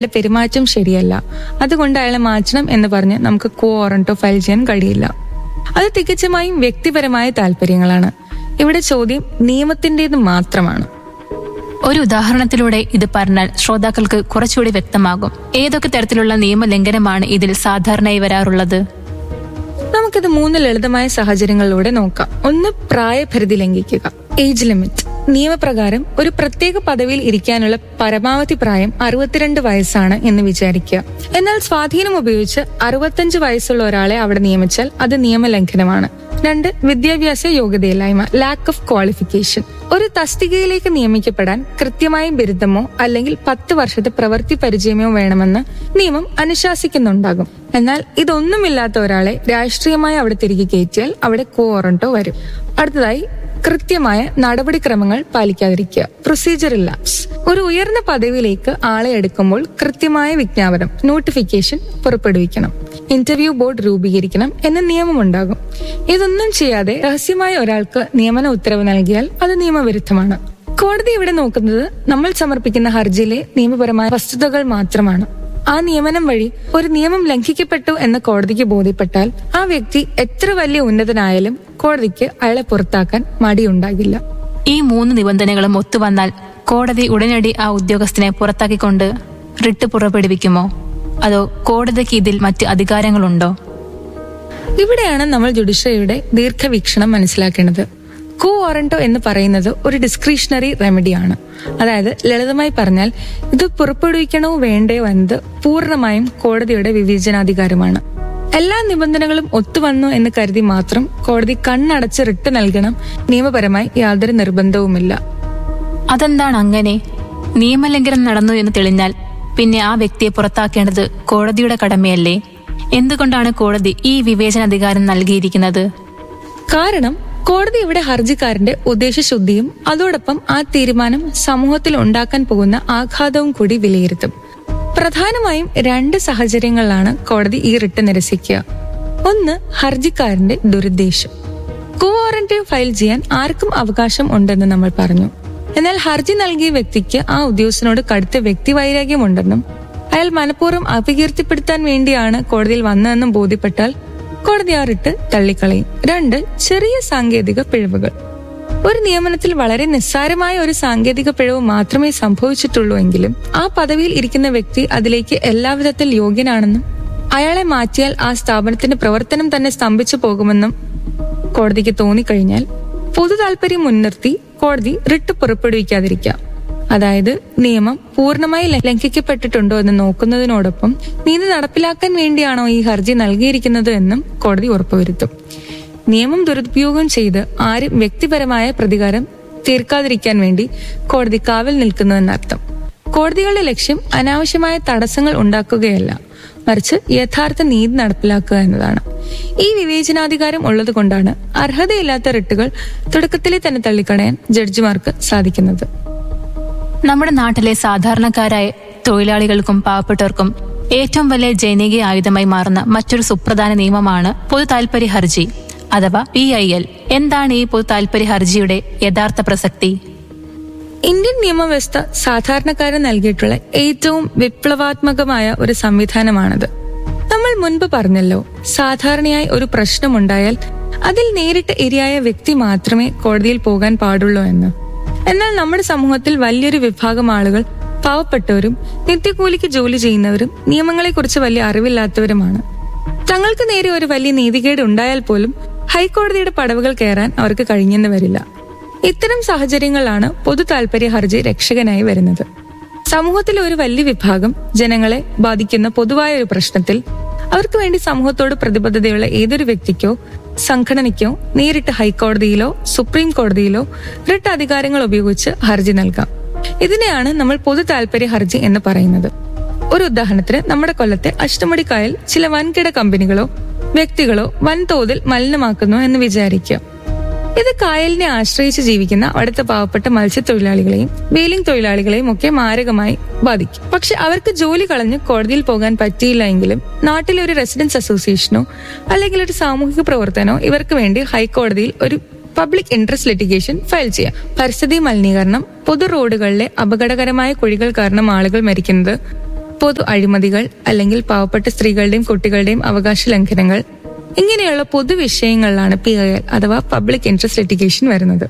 അയാളുടെ പെരുമാറ്റം ശരിയല്ല അതുകൊണ്ട് അയാളെ മാറ്റണം എന്ന് പറഞ്ഞ് നമുക്ക് കോ വാറന്റോ ഫയൽ ചെയ്യാൻ കഴിയില്ല അത് തികച്ചുമായും വ്യക്തിപരമായ താല്പര്യങ്ങളാണ് ഇവിടെ ചോദ്യം നിയമത്തിന്റേത് മാത്രമാണ് ഒരു ഉദാഹരണത്തിലൂടെ ഇത് പറഞ്ഞാൽ ശ്രോതാക്കൾക്ക് കുറച്ചുകൂടി വ്യക്തമാകും ഏതൊക്കെ തരത്തിലുള്ള നിയമലംഘനമാണ് ഇതിൽ സാധാരണയായി വരാറുള്ളത് നമുക്കിത് മൂന്ന് ലളിതമായ സാഹചര്യങ്ങളിലൂടെ നോക്കാം ഒന്ന് പ്രായപരിധി ലംഘിക്കുക ഏജ് ലിമിറ്റ് നിയമപ്രകാരം ഒരു പ്രത്യേക പദവിയിൽ ഇരിക്കാനുള്ള പരമാവധി പ്രായം അറുപത്തിരണ്ട് വയസ്സാണ് എന്ന് വിചാരിക്കുക എന്നാൽ സ്വാധീനം ഉപയോഗിച്ച് അറുപത്തഞ്ച് വയസ്സുള്ള ഒരാളെ അവിടെ നിയമിച്ചാൽ അത് നിയമലംഘനമാണ് രണ്ട് വിദ്യാഭ്യാസ യോഗ്യതയില്ലായ്മ ലാക്ക് ഓഫ് ക്വാളിഫിക്കേഷൻ ഒരു തസ്തികയിലേക്ക് നിയമിക്കപ്പെടാൻ കൃത്യമായ ബിരുദമോ അല്ലെങ്കിൽ പത്ത് വർഷത്തെ പ്രവൃത്തി പരിചയമോ വേണമെന്ന് നിയമം അനുശാസിക്കുന്നുണ്ടാകും എന്നാൽ ഇതൊന്നുമില്ലാത്ത ഒരാളെ രാഷ്ട്രീയമായി അവിടെ തിരികെ കയറ്റിയാൽ അവിടെ കോ വാറന്റോ വരും അടുത്തതായി കൃത്യമായ നടപടിക്രമങ്ങൾ പാലിക്കാതിരിക്കുക പ്രൊസീജിയർ ലാപ്സ് ഒരു ഉയർന്ന പദവിയിലേക്ക് ആളെ എടുക്കുമ്പോൾ കൃത്യമായ വിജ്ഞാപനം നോട്ടിഫിക്കേഷൻ പുറപ്പെടുവിക്കണം ഇന്റർവ്യൂ ബോർഡ് രൂപീകരിക്കണം എന്ന നിയമമുണ്ടാകും ഇതൊന്നും ചെയ്യാതെ രഹസ്യമായ ഒരാൾക്ക് നിയമന ഉത്തരവ് നൽകിയാൽ അത് നിയമവിരുദ്ധമാണ് കോടതി ഇവിടെ നോക്കുന്നത് നമ്മൾ സമർപ്പിക്കുന്ന ഹർജിയിലെ നിയമപരമായ വസ്തുതകൾ മാത്രമാണ് ആ നിയമനം വഴി ഒരു നിയമം ലംഘിക്കപ്പെട്ടു എന്ന് കോടതിക്ക് ബോധ്യപ്പെട്ടാൽ ആ വ്യക്തി എത്ര വലിയ ഉന്നതനായാലും കോടതിക്ക് അയാളെ പുറത്താക്കാൻ മടിയുണ്ടാകില്ല ഈ മൂന്ന് നിബന്ധനകളും ഒത്തുവന്നാൽ കോടതി ഉടനടി ആ ഉദ്യോഗസ്ഥനെ പുറത്താക്കിക്കൊണ്ട് റിട്ട് പുറപ്പെടുവിക്കുമോ അതോ കോടതിക്ക് ഇതിൽ മറ്റ് അധികാരങ്ങളുണ്ടോ ഇവിടെയാണ് നമ്മൾ ജുഡീഷ്യറിയുടെ ദീർഘവീക്ഷണം മനസ്സിലാക്കേണ്ടത് കോ വാറന്റോ എന്ന് പറയുന്നത് ഒരു ഡിസ്ക്രിഷണറി റെമഡിയാണ് അതായത് ലളിതമായി പറഞ്ഞാൽ ഇത് പുറപ്പെടുവിക്കണോ വേണ്ടയോ എന്നത് പൂർണ്ണമായും കോടതിയുടെ വിവേചനാധികാരമാണ് എല്ലാ നിബന്ധനകളും ഒത്തുവന്നു എന്ന് കരുതി മാത്രം കോടതി കണ്ണടച്ച് റിട്ട് നൽകണം നിയമപരമായി യാതൊരു നിർബന്ധവുമില്ല അതെന്താണ് അങ്ങനെ നിയമലംഘനം നടന്നു എന്ന് തെളിഞ്ഞാൽ പിന്നെ ആ വ്യക്തിയെ പുറത്താക്കേണ്ടത് കോടതിയുടെ കടമയല്ലേ എന്തുകൊണ്ടാണ് കോടതി ഈ വിവേചനാധികാരം നൽകിയിരിക്കുന്നത് കാരണം കോടതി ഇവിടെ ഹർജിക്കാരന്റെ ഉദ്ദേശശുദ്ധിയും അതോടൊപ്പം ആ തീരുമാനം സമൂഹത്തിൽ ഉണ്ടാക്കാൻ പോകുന്ന ആഘാതവും കൂടി വിലയിരുത്തും പ്രധാനമായും രണ്ട് സാഹചര്യങ്ങളിലാണ് കോടതി ഈ റിട്ട് നിരസിക്കുക ഒന്ന് ഹർജിക്കാരന്റെ ദുരുദ്ദേശം കോ വാറന്റി ഫയൽ ചെയ്യാൻ ആർക്കും അവകാശം ഉണ്ടെന്ന് നമ്മൾ പറഞ്ഞു എന്നാൽ ഹർജി നൽകിയ വ്യക്തിക്ക് ആ ഉദ്യോഗസ്ഥനോട് കടുത്ത വ്യക്തിവൈരാഗ്യമുണ്ടെന്നും അയാൾ മനഃപൂർവ്വം അപകീർത്തിപ്പെടുത്താൻ വേണ്ടിയാണ് കോടതിയിൽ വന്നതെന്നും ബോധ്യപ്പെട്ടാൽ കോടതി ആ റിട്ട് തള്ളിക്കളയും രണ്ട് ചെറിയ സാങ്കേതിക പിഴവുകൾ ഒരു നിയമനത്തിൽ വളരെ നിസ്സാരമായ ഒരു സാങ്കേതിക പിഴവ് മാത്രമേ സംഭവിച്ചിട്ടുള്ളൂ എങ്കിലും ആ പദവിയിൽ ഇരിക്കുന്ന വ്യക്തി അതിലേക്ക് എല്ലാവിധത്തിൽ യോഗ്യനാണെന്നും അയാളെ മാറ്റിയാൽ ആ സ്ഥാപനത്തിന്റെ പ്രവർത്തനം തന്നെ സ്തംഭിച്ചു പോകുമെന്നും കോടതിക്ക് തോന്നിക്കഴിഞ്ഞാൽ പൊതു താല്പര്യം മുൻനിർത്തി കോടതി റിട്ട് പുറപ്പെടുവിക്കാതിരിക്കാം അതായത് നിയമം പൂർണ്ണമായി ല- ലംഘിക്കപ്പെട്ടിട്ടുണ്ടോ എന്ന് നോക്കുന്നതിനോടൊപ്പം നീതി നടപ്പിലാക്കാൻ വേണ്ടിയാണോ ഈ ഹർജി നൽകിയിരിക്കുന്നത് എന്നും കോടതി ഉറപ്പുവരുത്തും നിയമം ദുരുപയോഗം ചെയ്ത് ആരും വ്യക്തിപരമായ പ്രതികാരം തീർക്കാതിരിക്കാൻ വേണ്ടി കോടതി കാവൽ നിൽക്കുന്നു എന്നർത്ഥം കോടതികളുടെ ലക്ഷ്യം അനാവശ്യമായ തടസ്സങ്ങൾ ഉണ്ടാക്കുകയല്ല മറിച്ച് യഥാർത്ഥ നീതി നടപ്പിലാക്കുക എന്നതാണ് ഈ വിവേചനാധികാരം ഉള്ളതുകൊണ്ടാണ് അർഹതയില്ലാത്ത റിട്ടുകൾ തുടക്കത്തിലെ തന്നെ തള്ളിക്കളയാൻ ജഡ്ജിമാർക്ക് സാധിക്കുന്നത് നമ്മുടെ നാട്ടിലെ സാധാരണക്കാരായ തൊഴിലാളികൾക്കും പാവപ്പെട്ടവർക്കും ഏറ്റവും വലിയ ജനകീയ ആയുധമായി മാറുന്ന മറ്റൊരു സുപ്രധാന നിയമമാണ് പൊതു താൽപര്യ ഹർജി അഥവാ പി ഐ എൽ എന്താണ് ഈ പൊതു താൽപര്യ ഹർജിയുടെ യഥാർത്ഥ പ്രസക്തി ഇന്ത്യൻ നിയമവ്യവസ്ഥ സാധാരണക്കാരൻ നൽകിയിട്ടുള്ള ഏറ്റവും വിപ്ലവാത്മകമായ ഒരു സംവിധാനമാണത് നമ്മൾ മുൻപ് പറഞ്ഞല്ലോ സാധാരണയായി ഒരു പ്രശ്നമുണ്ടായാൽ അതിൽ നേരിട്ട് ഇരയായ വ്യക്തി മാത്രമേ കോടതിയിൽ പോകാൻ പാടുള്ളൂ എന്ന് എന്നാൽ നമ്മുടെ സമൂഹത്തിൽ വലിയൊരു വിഭാഗം ആളുകൾ പാവപ്പെട്ടവരും നിത്യകൂലിക്ക് ജോലി ചെയ്യുന്നവരും നിയമങ്ങളെക്കുറിച്ച് വലിയ അറിവില്ലാത്തവരുമാണ് തങ്ങൾക്ക് നേരെ ഒരു വലിയ നീതികേട് ഉണ്ടായാൽ പോലും ഹൈക്കോടതിയുടെ പടവുകൾ കയറാൻ അവർക്ക് കഴിഞ്ഞെന്ന് വരില്ല ഇത്തരം സാഹചര്യങ്ങളിലാണ് പൊതു താൽപര്യ ഹർജി രക്ഷകനായി വരുന്നത് സമൂഹത്തിലെ ഒരു വലിയ വിഭാഗം ജനങ്ങളെ ബാധിക്കുന്ന പൊതുവായ ഒരു പ്രശ്നത്തിൽ അവർക്ക് വേണ്ടി സമൂഹത്തോട് പ്രതിബദ്ധതയുള്ള ഏതൊരു വ്യക്തിക്കോ സംഘടനയ്ക്കോ നേരിട്ട് ഹൈക്കോടതിയിലോ സുപ്രീം കോടതിയിലോ റിട്ട് അധികാരങ്ങൾ ഉപയോഗിച്ച് ഹർജി നൽകാം ഇതിനെയാണ് നമ്മൾ പൊതു താൽപര്യ ഹർജി എന്ന് പറയുന്നത് ഒരു ഉദാഹരണത്തിന് നമ്മുടെ കൊല്ലത്തെ അഷ്ടമുടിക്കായൽ ചില വൻകിട കമ്പനികളോ വ്യക്തികളോ വൻതോതിൽ മലിനമാക്കുന്നു എന്ന് വിചാരിക്കുക ഇത് കായലിനെ ആശ്രയിച്ച് ജീവിക്കുന്ന അവിടുത്തെ പാവപ്പെട്ട മത്സ്യത്തൊഴിലാളികളെയും വെയിലിംഗ് തൊഴിലാളികളെയും ഒക്കെ മാരകമായി ബാധിക്കും പക്ഷെ അവർക്ക് ജോലി കളഞ്ഞ് കോടതിയിൽ പോകാൻ പറ്റിയില്ല എങ്കിലും നാട്ടിലെ ഒരു റെസിഡൻസ് അസോസിയേഷനോ അല്ലെങ്കിൽ ഒരു സാമൂഹിക പ്രവർത്തനോ ഇവർക്ക് വേണ്ടി ഹൈക്കോടതിയിൽ ഒരു പബ്ലിക് ഇൻട്രസ്റ്റ് ലിറ്റിഗേഷൻ ഫയൽ ചെയ്യാം പരിസ്ഥിതി മലിനീകരണം പൊതു റോഡുകളിലെ അപകടകരമായ കുഴികൾ കാരണം ആളുകൾ മരിക്കുന്നത് പൊതു അഴിമതികൾ അല്ലെങ്കിൽ പാവപ്പെട്ട സ്ത്രീകളുടെയും കുട്ടികളുടെയും അവകാശ ലംഘനങ്ങൾ ഇങ്ങനെയുള്ള പൊതുവിഷയങ്ങളിലാണ് പി ഐ എൽ അഥവാ പബ്ലിക് ഇൻട്രസ്റ്റ് ലിറ്റിഗേഷൻ വരുന്നത്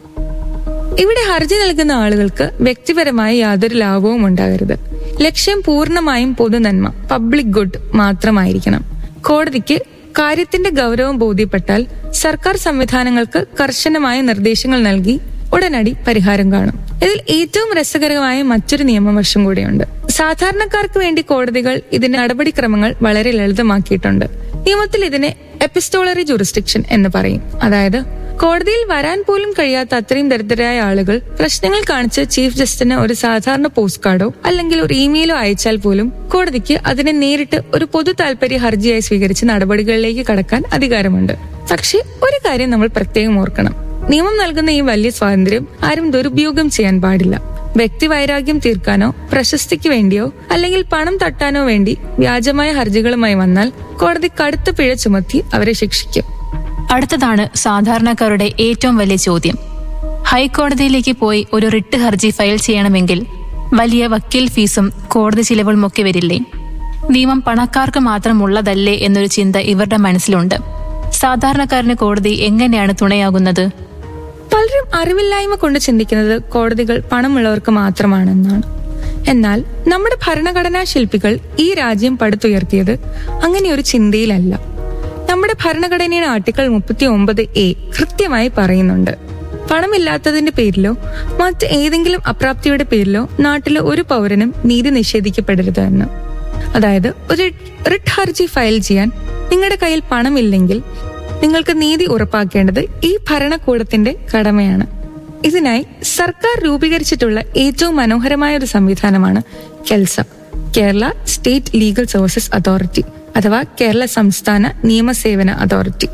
ഇവിടെ ഹർജി നൽകുന്ന ആളുകൾക്ക് വ്യക്തിപരമായ യാതൊരു ലാഭവും ഉണ്ടാകരുത് ലക്ഷ്യം പൂർണ്ണമായും പൊതുനന്മ പബ്ലിക് ഗുഡ് മാത്രമായിരിക്കണം കോടതിക്ക് കാര്യത്തിന്റെ ഗൗരവം ബോധ്യപ്പെട്ടാൽ സർക്കാർ സംവിധാനങ്ങൾക്ക് കർശനമായ നിർദ്ദേശങ്ങൾ നൽകി ഉടനടി പരിഹാരം കാണും ഇതിൽ ഏറ്റവും രസകരമായ മറ്റൊരു നിയമവശം കൂടിയുണ്ട് സാധാരണക്കാർക്ക് വേണ്ടി കോടതികൾ ഇതിന്റെ നടപടിക്രമങ്ങൾ വളരെ ലളിതമാക്കിയിട്ടുണ്ട് നിയമത്തിൽ ഇതിനെ എപ്പിസ്റ്റോളറി ജുറിസ്ഡിക്ഷൻ എന്ന് പറയും അതായത് കോടതിയിൽ വരാൻ പോലും കഴിയാത്ത അത്രയും ദരിദ്രരായ ആളുകൾ പ്രശ്നങ്ങൾ കാണിച്ച് ചീഫ് ജസ്റ്റിന് ഒരു സാധാരണ പോസ്റ്റ് കാർഡോ അല്ലെങ്കിൽ ഒരു ഇമെയിലോ അയച്ചാൽ പോലും കോടതിക്ക് അതിനെ നേരിട്ട് ഒരു പൊതു താല്പര്യ ഹർജിയായി സ്വീകരിച്ച് നടപടികളിലേക്ക് കടക്കാൻ അധികാരമുണ്ട് പക്ഷെ ഒരു കാര്യം നമ്മൾ പ്രത്യേകം ഓർക്കണം നിയമം നൽകുന്ന ഈ വലിയ സ്വാതന്ത്ര്യം ആരും ദുരുപയോഗം ചെയ്യാൻ പാടില്ല വ്യക്തി വൈരാഗ്യം തീർക്കാനോ പ്രശസ്തിക്ക് വേണ്ടിയോ അല്ലെങ്കിൽ പണം തട്ടാനോ വേണ്ടി വ്യാജമായ ഹർജികളുമായി വന്നാൽ കോടതി കടുത്ത പിഴ ചുമത്തി അവരെ ശിക്ഷിക്കും അടുത്തതാണ് സാധാരണക്കാരുടെ ഏറ്റവും വലിയ ചോദ്യം ഹൈക്കോടതിയിലേക്ക് പോയി ഒരു റിട്ട് ഹർജി ഫയൽ ചെയ്യണമെങ്കിൽ വലിയ വക്കീൽ ഫീസും കോടതി ചിലവുകളുമൊക്കെ വരില്ലേ നിയമം പണക്കാർക്ക് മാത്രമുള്ളതല്ലേ എന്നൊരു ചിന്ത ഇവരുടെ മനസ്സിലുണ്ട് സാധാരണക്കാരന് കോടതി എങ്ങനെയാണ് തുണയാകുന്നത് പലരും അറിവില്ലായ്മ കൊണ്ട് ചിന്തിക്കുന്നത് കോടതികൾ പണമുള്ളവർക്ക് മാത്രമാണെന്നാണ് എന്നാൽ നമ്മുടെ ഭരണഘടനാ ശില്പികൾ ഈ രാജ്യം പടുത്തുയർത്തിയത് അങ്ങനെ ഒരു ചിന്തയിലല്ല നമ്മുടെ ഭരണഘടനയുടെ ആർട്ടിക്കിൾ മുപ്പത്തി ഒമ്പത് എ കൃത്യമായി പറയുന്നുണ്ട് പണമില്ലാത്തതിന്റെ പേരിലോ മറ്റ് ഏതെങ്കിലും അപ്രാപ്തിയുടെ പേരിലോ നാട്ടിലെ ഒരു പൗരനും നീതി നിഷേധിക്കപ്പെടരുത് എന്ന് അതായത് ഒരു റിട്ട് ഹർജി ഫയൽ ചെയ്യാൻ നിങ്ങളുടെ കയ്യിൽ പണമില്ലെങ്കിൽ നിങ്ങൾക്ക് നീതി ഉറപ്പാക്കേണ്ടത് ഈ ഭരണകൂടത്തിന്റെ കടമയാണ് ഇതിനായി സർക്കാർ രൂപീകരിച്ചിട്ടുള്ള ഏറ്റവും മനോഹരമായ ഒരു സംവിധാനമാണ് KELSA Kerala state legal services authority അഥവാ കേരള സംസ്ഥാന നിയമസേവന അതോറിറ്റി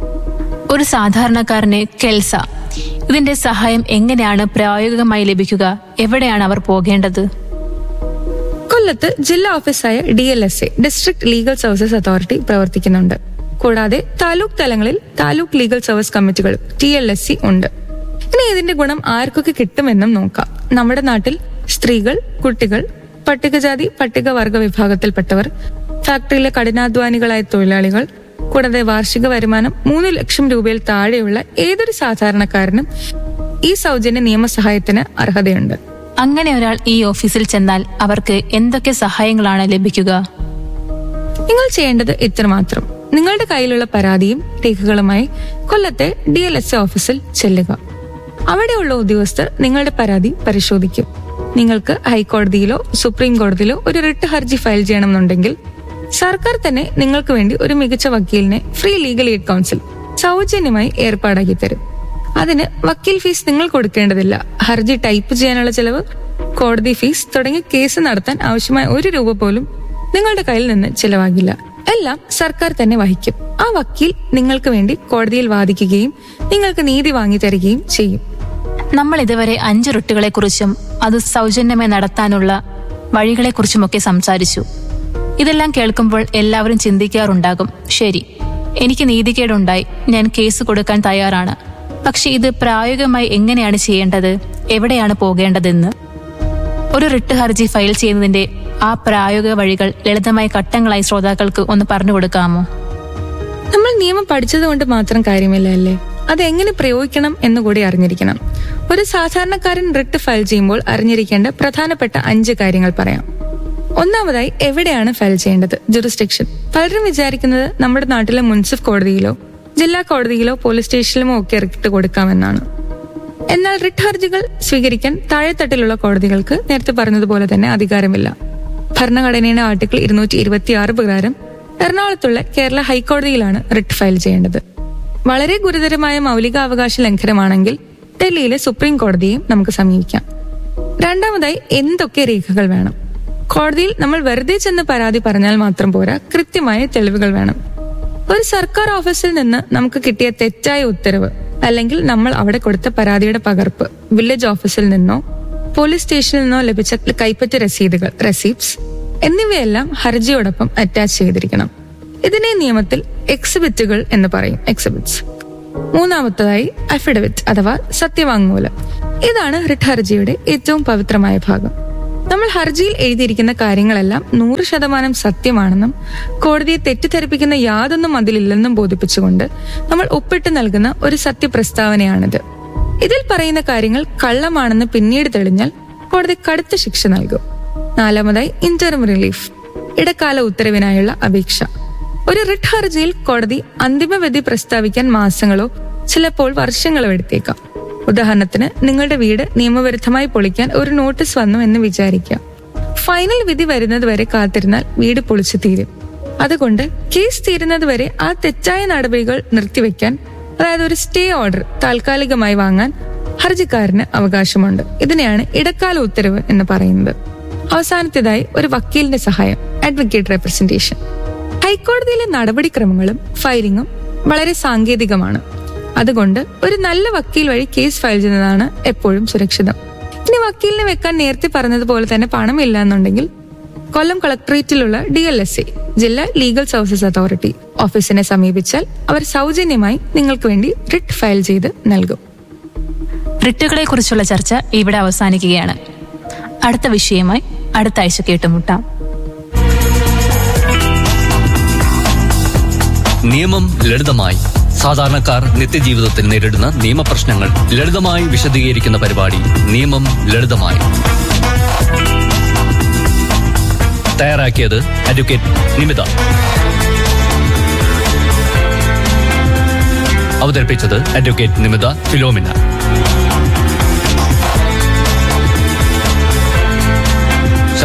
ഒരു സാധാരണക്കാരന് കെൽസ ഇതിന്റെ സഹായം എങ്ങനെയാണ് പ്രായോഗികമായി ലഭിക്കുക എവിടെയാണ് അവർ പോകേണ്ടത് കൊല്ലത്ത് ജില്ലാ ഓഫീസായ D L S A district legal services authority പ്രവർത്തിക്കുന്നുണ്ട് കൂടാതെ താലൂക്ക് തലങ്ങളിൽ താലൂക്ക് ലീഗൽ സർവീസ് കമ്മിറ്റികൾ ടി എൽ എസ് സി ഉണ്ട് ഇനി ഇതിന്റെ ഗുണം ആർക്കൊക്കെ കിട്ടുമെന്നും നോക്കാം നമ്മുടെ നാട്ടിൽ സ്ത്രീകൾ കുട്ടികൾ പട്ടികജാതി പട്ടികവർഗ വിഭാഗത്തിൽപ്പെട്ടവർ ഫാക്ടറിയിലെ കഠിനാധ്വാനികളായ തൊഴിലാളികൾ കൂടാതെ വാർഷിക വരുമാനം മൂന്ന് ലക്ഷം രൂപയിൽ താഴെയുള്ള ഏതൊരു സാധാരണക്കാരനും ഈ സൗജന്യ നിയമസഹായത്തിന് അർഹതയുണ്ട് അങ്ങനെ ഒരാൾ ഈ ഓഫീസിൽ ചെന്നാൽ അവർക്ക് എന്തൊക്കെ സഹായങ്ങളാണ് ലഭിക്കുക നിങ്ങൾ ചെയ്യേണ്ടത് ഇത്രമാത്രം നിങ്ങളുടെ കയ്യിലുള്ള പരാതിയും രേഖകളുമായി കൊല്ലത്തെ ഡി എൽ എസ് ഓഫീസിൽ ചെല്ലുക അവിടെയുള്ള ഉദ്യോഗസ്ഥർ നിങ്ങളുടെ പരാതി പരിശോധിക്കും നിങ്ങൾക്ക് ഹൈക്കോടതിയിലോ സുപ്രീം കോടതിയിലോ ഒരു റിട്ട് ഹർജി ഫയൽ ചെയ്യണമെന്നുണ്ടെങ്കിൽ സർക്കാർ തന്നെ നിങ്ങൾക്ക് വേണ്ടി ഒരു മികച്ച വക്കീലിനെ ഫ്രീ ലീഗൽ എയ്ഡ് കൗൺസിൽ സൗജന്യമായി ഏർപ്പാടാക്കി തരും അതിന് വക്കീൽ ഫീസ് നിങ്ങൾ കൊടുക്കേണ്ടതില്ല ഹർജി ടൈപ്പ് ചെയ്യാനുള്ള ചെലവ് കോടതി ഫീസ് തുടങ്ങി കേസ് നടത്താൻ ആവശ്യമായ ഒരു രൂപ പോലും നിങ്ങളുടെ കയ്യിൽ നിന്ന് ചിലവാകില്ല എല്ലാം സർക്കാർ തന്നെ വഹിക്കും ആ വക്കീൽ നിങ്ങൾക്ക് വേണ്ടി കോടതിയിൽ വാദിക്കുകയും നിങ്ങൾക്ക് നീതി വാങ്ങി തരികയും ചെയ്യും നമ്മൾ ഇതുവരെ അഞ്ച് റിട്ടുകളെക്കുറിച്ചും അത് സൗജന്യമായി നടത്താനുള്ള വഴികളെക്കുറിച്ചുമൊക്കെ സംസാരിച്ചു ഇതെല്ലാം കേൾക്കുമ്പോൾ എല്ലാവരും ചിന്തിക്കാറുണ്ടാകും ശരി എനിക്ക് നീതികേടുണ്ടായി ഞാൻ കേസ് കൊടുക്കാൻ തയ്യാറാണ് പക്ഷെ ഇത് പ്രായോഗികമായി എങ്ങനെയാണ് ചെയ്യേണ്ടത് എവിടെയാണ് പോകേണ്ടതെന്ന് ഒരു റിട്ട് ഹർജി ഫയൽ ചെയ്യുന്നതിന്റെ ആ പ്രായോഗിക വഴികൾ ലളിതമായ ഘട്ടങ്ങളായി ശ്രോതാക്കൾക്ക് ഒന്ന് പറഞ്ഞു കൊടുക്കാമോ നമ്മൾ നിയമം പഠിച്ചതുകൊണ്ട് മാത്രം കാര്യമില്ല അല്ലേ അത് എങ്ങനെ പ്രയോഗിക്കണം എന്ന് കൂടി അറിഞ്ഞിരിക്കണം ഒരു സാധാരണക്കാരൻ റിട്ട് ഫയൽ ചെയ്യുമ്പോൾ അറിഞ്ഞിരിക്കേണ്ട പ്രധാനപ്പെട്ട അഞ്ച് കാര്യങ്ങൾ പറയാം ഒന്നാമതായി എവിടെയാണ് ഫയൽ ചെയ്യേണ്ടത് ജുറിസ്ഡിക്ഷൻ പലരും വിചാരിക്കുന്നത് നമ്മുടെ നാട്ടിലെ മുൻസിഫ് കോടതിയിലോ ജില്ലാ കോടതിയിലോ പോലീസ് സ്റ്റേഷനിലുമോ ഒക്കെ ഇറക്കിട്ട് കൊടുക്കാമെന്നാണ് എന്നാൽ റിട്ട് ഹർജികൾ സ്വീകരിക്കാൻ താഴെത്തട്ടിലുള്ള കോടതികൾക്ക് നേരത്തെ പറഞ്ഞതുപോലെ തന്നെ അധികാരമില്ല ഭരണഘടനയുടെ ആർട്ടിക്കിൾ ഇരുന്നൂറ്റി ഇരുപത്തി ആറ് പ്രകാരം എറണാകുളത്തുള്ള കേരള ഹൈക്കോടതിയിലാണ് റിട്ട് ഫയൽ ചെയ്യേണ്ടത് വളരെ ഗുരുതരമായ മൗലികാവകാശ ലംഘനമാണെങ്കിൽ ഡൽഹിയിലെ സുപ്രീം കോടതിയും നമുക്ക് സമീപിക്കാം രണ്ടാമതായി എന്തൊക്കെ രേഖകൾ വേണം കോടതിയിൽ നമ്മൾ വെറുതെ ചെന്ന് പരാതി പറഞ്ഞാൽ മാത്രം പോരാ കൃത്യമായ തെളിവുകൾ വേണം ഒരു സർക്കാർ ഓഫീസിൽ നിന്ന് നമുക്ക് കിട്ടിയ തെറ്റായ ഉത്തരവ് അല്ലെങ്കിൽ നമ്മൾ അവിടെ കൊടുത്ത പരാതിയുടെ പകർപ്പ് വില്ലേജ് ഓഫീസിൽ നിന്നോ പോലീസ് സ്റ്റേഷനിൽ നിന്നോ ലഭിച്ച കൈപ്പറ്റ രസീതുകൾ റെസീപ്റ്റ്സ് എന്നിവയെല്ലാം ഹർജിയോടൊപ്പം അറ്റാച്ച് ചെയ്തിരിക്കണം ഇതിനെ നിയമത്തിൽ എക്സിബിറ്റുകൾ എന്ന് പറയും എക്സിബിറ്റ്സ് മൂന്നാമത്തതായി അഫിഡവിറ്റ് അഥവാ സത്യവാങ്മൂലം ഇതാണ് റിട്ട് ഹർജിയുടെ ഏറ്റവും പവിത്രമായ ഭാഗം നമ്മൾ ഹർജിയിൽ എഴുതിയിരിക്കുന്ന കാര്യങ്ങളെല്ലാം നൂറ് ശതമാനം സത്യമാണെന്നും കോടതിയെ തെറ്റിദ്ധരിപ്പിക്കുന്ന യാതൊന്നും അതിലില്ലെന്നും ബോധിപ്പിച്ചുകൊണ്ട് നമ്മൾ ഒപ്പിട്ട് നൽകുന്ന ഒരു സത്യപ്രസ്താവനയാണിത് ഇതിൽ പറയുന്ന കാര്യങ്ങൾ കള്ളമാണെന്ന് പിന്നീട് തെളിഞ്ഞാൽ കോടതി കടുത്ത ശിക്ഷ നൽകും നാലാമതായി ഇന്റർം റിലീഫ് ഇടക്കാല ഉത്തരവിനായുള്ള അപേക്ഷ ഒരു റിട്ട് ഹർജിയിൽ കോടതി അന്തിമവിധി പ്രസ്താവിക്കാൻ മാസങ്ങളോ ചിലപ്പോൾ വർഷങ്ങളോ എടുത്തേക്കാം ഉദാഹരണത്തിന് നിങ്ങളുടെ വീട് നിയമവിരുദ്ധമായി പൊളിക്കാൻ ഒരു നോട്ടീസ് വന്നു എന്ന് വിചാരിക്കുക ഫൈനൽ വിധി വരുന്നത് വരെ കാത്തിരുന്നാൽ വീട് പൊളിച്ചു തീരും അതുകൊണ്ട് കേസ് തീരുന്നത് വരെ ആ തെറ്റായ നടപടികൾ നിർത്തിവെക്കാൻ അതായത് ഒരു സ്റ്റേ ഓർഡർ താൽക്കാലികമായി വാങ്ങാൻ ഹർജിക്കാരന് അവകാശമുണ്ട് ഇതിനെയാണ് ഇടക്കാല ഉത്തരവ് എന്ന് പറയുന്നത് അവസാനത്തേതായി ഒരു വക്കീലിന്റെ സഹായം അഡ്വക്കേറ്റ് റെപ്രസെന്റേഷൻ ഹൈക്കോടതിയിലെ നടപടിക്രമങ്ങളും ഫയലിംഗും വളരെ സാങ്കേതികമാണ് അതുകൊണ്ട് ഒരു നല്ല വക്കീൽ വഴി കേസ് ഫയൽ ചെയ്യുന്നതാണ് എപ്പോഴും സുരക്ഷിതം ഇനി വക്കീലിനെ വെക്കാൻ നേരത്തെ പറഞ്ഞതുപോലെ തന്നെ പണമില്ല എന്നുണ്ടെങ്കിൽ കൊല്ലം കളക്ടറേറ്റിലുള്ള ഡി എൽ എസ് എ ജില്ലാ ലീഗൽ സർവീസസ് അതോറിറ്റി ഓഫീസിനെ സമീപിച്ചാൽ അവർ സൗജന്യമായി നിങ്ങൾക്ക് വേണ്ടി റിട്ട് ഫയൽ ചെയ്ത് നൽകും റിട്ടുകളെ കുറിച്ചുള്ള ചർച്ച ഇവിടെ അവസാനിക്കുകയാണ് അടുത്ത വിഷയമായി അടുത്ത ആഴ്ച കേട്ടുമുട്ടാം നിയമം ലളിതമായി സാധാരണക്കാർ നിത്യജീവിതത്തിൽ നേരിടുന്ന നിയമപ്രശ്നങ്ങൾ ലളിതമായി വിശദീകരിക്കുന്ന പരിപാടി നിയമം ലളിതമായി തയ്യാറാക്കിയത് അഡ്വക്കേറ്റ് നിമിത അവതരിപ്പിച്ചത് അഡ്വക്കേറ്റ് നിമിത ഫിലോമിന